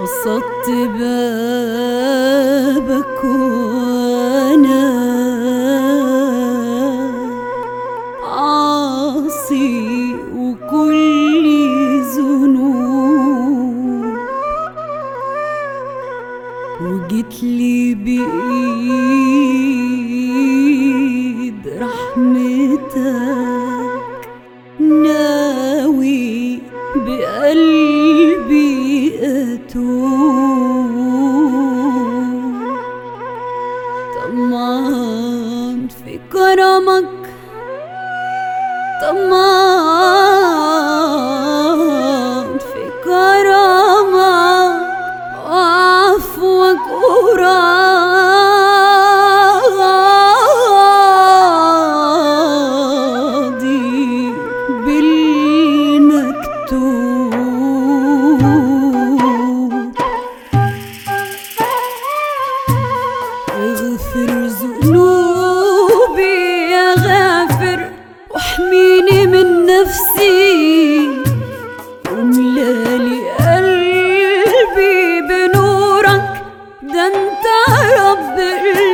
قصدت بابك وانا عاصي وكل ذنوب وجيت لي بإيد رحمتك ناوي بقلبي أتوب طمعان في كرمك طمعان في كرمك وعفوك وراضي بالمكتوب اغفر ذنوبي يا غافر واحميني من نفسي واملالي قلبي بنورك ده انت رب